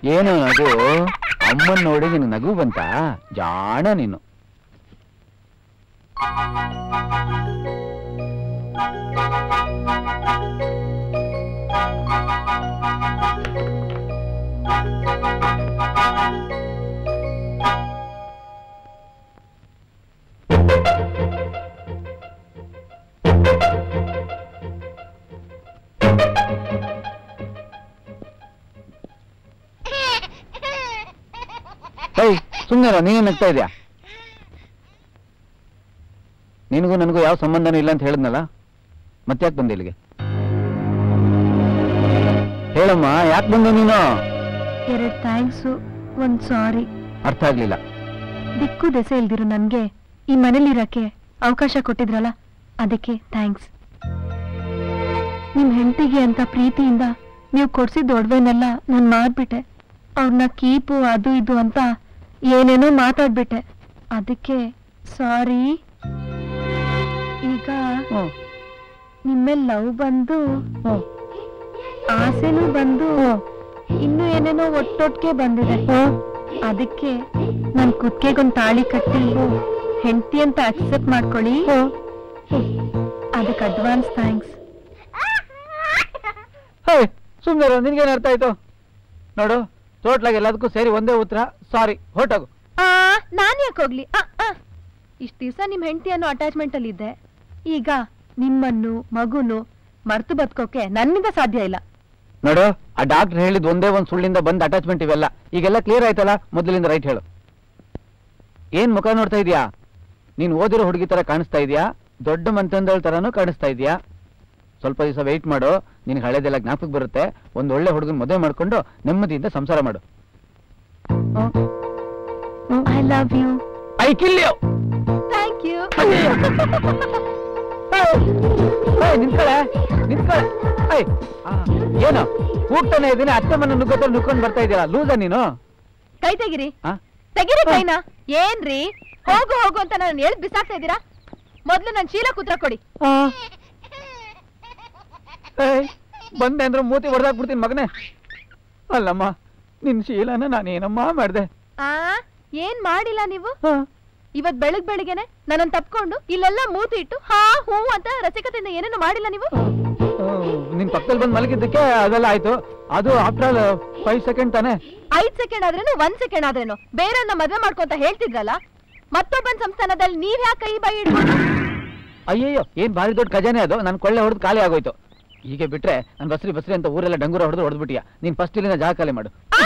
ಏನು ನಗು ಅಮ್ಮನ್ ನೋಡಿ ನಿನ್ ನಗು ಬಂತ ಜಾಣ ನೀನು ಹೇ ಸುಮ್ಮನೆ ನೀನೇ ನಗ್ತಾ ಇದೆಯಾ ನಿನಗೂ ನನಗೂ ಯಾವ ಸಂಬಂಧನೂ ಇಲ್ಲ ಅಂತ ಹೇಳಿದ್ನಲ್ಲ ಮತ್ತ್ಯಾಕೆ ಬಂದೆ ಇಲ್ಲಿಗೆ ಹೇಳಮ್ಮ ಯಾಕೆ ಬಂದೆ ನೀನು ಎರಡು ಥ್ಯಾಂಕ್ಸು ಒಂದ್ ಸಾರಿ ಅರ್ಥ ಆಗ್ಲಿಲ್ಲ ದಿಕ್ಕು ದೆಸೆ ಇಲ್ದಿರೋ ನನ್ಗೆ ಈ ಮನೇಲಿರಕ್ಕೆ ಅವಕಾಶ ಕೊಟ್ಟಿದ್ರಲ್ಲ ಅದಕ್ಕೆ ಥ್ಯಾಂಕ್ಸ್ ನಿಮ್ ಹೆಂಡತಿಗೆ ಅಂತ ಪ್ರೀತಿಯಿಂದ ನೀವು ಕೊಡ್ಸಿದ ಒಡವೆನೆಲ್ಲ ನಾನ್ ಮಾರ್ಬಿಟ್ಟೆ ಅವ್ರನ್ನ ಕೀಪು ಅದು ಇದು ಅಂತ ಏನೇನೋ ಮಾತಾಡ್ಬಿಟ್ಟೆ ಅದಕ್ಕೆ ಸಾರಿ ಈಗ ನಿಮ್ಮೇಲ್ ಲವ್ ಬಂದು ಆಸೆನೂ ಬಂದು ಇನ್ನು ಏನೇನೋ ಒಟ್ಟೊಟ್ಟಿಗೆ ಬಂದಿದೆ ಅದಕ್ಕೆ ನನ್ ಕುತ್ತಿಗೆಗೊಂದ್ ತಾಳಿ ಕಟ್ಟಿ ಹೆಂಡತಿ ಅಂತ ಅಕ್ಸೆಪ್ಟ್ ಮಾಡ್ಕೊಳ್ಳಿ ಅದಕ್ಕೆ ಅಡ್ವಾನ್ಸ್ ಥ್ಯಾಂಕ್ಸ್ ಹೇ ಸುಮ್ಮನೆ ನಿನ್ಗೇನು ಅರ್ಥ ಆಯ್ತು ನೋಡು ಟೋಟ್ಲಾಗಿ ಎಲ್ಲದಕ್ಕೂ ಸೇರಿ ಒಂದೇ ಉತ್ತರ ಸಾರಿ ಹೊರಟೋಗು ಆ ನಾನ್ ಯಾಕೆ ಹೋಗ್ಲಿ ಆ, ಆ. ಇಷ್ಟ್ ದಿವ್ಸ ನಿಮ್ ಹೆಂಡತಿ ಅನ್ನೋ ಅಟ್ಯಾಚ್ಮೆಂಟ್ ಅಲ್ಲಿ ಇದ್ದೆ ಈಗ ನಿಮ್ಮನ್ನು ಮಗುನು ಮರ್ತು ಬದುಕೋಕೆ ನನ್ನಿಂದ ಸಾಧ್ಯ ಇಲ್ಲ ನೋಡು ಆ ಡಾಕ್ಟರ್ ಹೇಳಿದ್ ಒಂದೇ ಒಂದ್ ಸುಳ್ಳಿಂದ ಬಂದ್ ಅಟ್ಯಾಚ್ಮೆಂಟ್ ಇವೆಲ್ಲ ಈಗೆಲ್ಲ ಕ್ಲಿಯರ್ ಆಯ್ತಲ್ಲ ಮೊದಲಿಂದ ರೈಟ್ ಹೇಳು ಏನ್ ಮುಖ ನೋಡ್ತಾ ಇದೀಯಾ ನೀನ್ ಓದಿರೋ ಹುಡುಗಿ ತರ ಕಾಣಿಸ್ತಾ ಇದೀಯಾ ದೊಡ್ಡ ಮಂತಂದಳ ತರಾನು ಕಾಣಿಸ್ತಾ ಇದೀಯಾ ಸ್ವಲ್ಪ ದಿವಸ ವೆಯ್ಟ್ ಮಾಡು ನಿನ್ ಹಳೇದೆಲ್ಲ ಜ್ಞಾಪಕ ಬರುತ್ತೆ ಒಂದ್ ಒಳ್ಳೆ ಹುಡುಗನ್ ಮದುವೆ ಮಾಡ್ಕೊಂಡು ನೆಮ್ಮದಿಯಿಂದ ಸಂಸಾರ ಮಾಡು I love you I kill you thank you ನಿಂತ್ಕಳೆ ನಿಂತ್ಕಳೆ ಏಯ್, ಆ, ಏನು ಕೂಗ್ತಾನೆ ಇದೀನಿ ಅತ್ತೆ ಮನೆ ನುಗ್ಗತ್ತಲ್ಲಿ ನುಗ್ಕೊಂಡು ಬರ್ತಾ ಇದೀಯಲ್ಲ ಲೂಸ ನೀನು ಕೈ ತೆಗಿರಿ ಆ? ತೆಗಿರಿ ಕೈನ ಏನ್ರಿ ಹೋಗು ಹೋಗು ಅಂತ ನಾನು ಹೇಳ್ ಬಿಸಾಕ್ತಾ ಇದ್ದೀರಾ ಮೊದ್ಲು ನನ್ ಶೀಲ ಕುತ್ರ ಕೊಡಿ ಏಯ್, ಬಂದೆ ಅಂದ್ರೆ ಮೂತಿ ಹೊಡೆದಾಕ್ಬಿಡ್ತೀನಿ ಮಗನೇ ಅಲ್ಲಮ್ಮ ನಿನ್ ಶೀಲನ ನಾನೇನಮ್ಮ ಮಾಡ್ದೆ ಆ ಏನ್ ಮಾಡಿಲ್ಲ ನೀವು ಇವತ್ ಬೆಳಗ್ ಬೆಳಿಗ್ಗೆನೆ ನನ್ನನ್ ತಪ್ಕೊಂಡು ಇಲ್ಲೆಲ್ಲ ಮೂತಿ ಇಟ್ಟು ಹಾ ಹೂ ಅಂತ ರಸಿಕತೆಯಿಂದ ಏನೇನು ಮಾಡಿಲ್ಲ ನೀವು ಆ, ನಿನ್ ಪಕ್ಕದಲ್ಲಿ ಬಂದು ಮಲಗಿದ್ದಕ್ಕೆ ಅದೆಲ್ಲ ಆಯ್ತು ಅದು ಆಫ್ಟರ್ ಆಲ್ ಫೈವ್ ಸೆಕೆಂಡ್ ತಾನೆ ಐದ್ ಸೆಕೆಂಡ್ ಆದ್ರೇನು ಒಂದ್ ಸೆಕೆಂಡ್ ಆದ್ರೇನು ಬೇರೆಯವ್ರನ್ನ ಮದ್ವೆ ಮಾಡ್ಕೊಂತ ಹೇಳ್ತಿದ್ರಲ್ಲ ಮತ್ತೊಬ್ಬನ್ ಸಂಸ್ಥಾನದಲ್ಲಿ ನೀವ್ ಯಾಕೆ ಕೈ ಬಾಯಿ ಇಡ್ಬೋದು ಅಯ್ಯಯ್ಯೋ ಏನ್ ಭಾರಿ ದೊಡ್ಡ ಖಜಾನೆ ಅದು ನನ್ ಕೊಳ್ಳೆ ಹೊಡೆದು ಖಾಲಿ ಆಗೋಯ್ತು ಹೀಗೆ ಬಿಟ್ರೆ ನನ್ ಬಸ್ರಿ ಬಸ್ರಿ ಅಂತ ಊರೆಲ್ಲ ಡಂಗೂರ ಹೊಡೆದು ಹೊಡೆದ್ಬಿಟ್ಟಿಯಾ ನೀನ್ ಫಸ್ಟ್ ಇಲ್ಲಿಂದ ಜಾಗ ಖಾಲಿ ಮಾಡು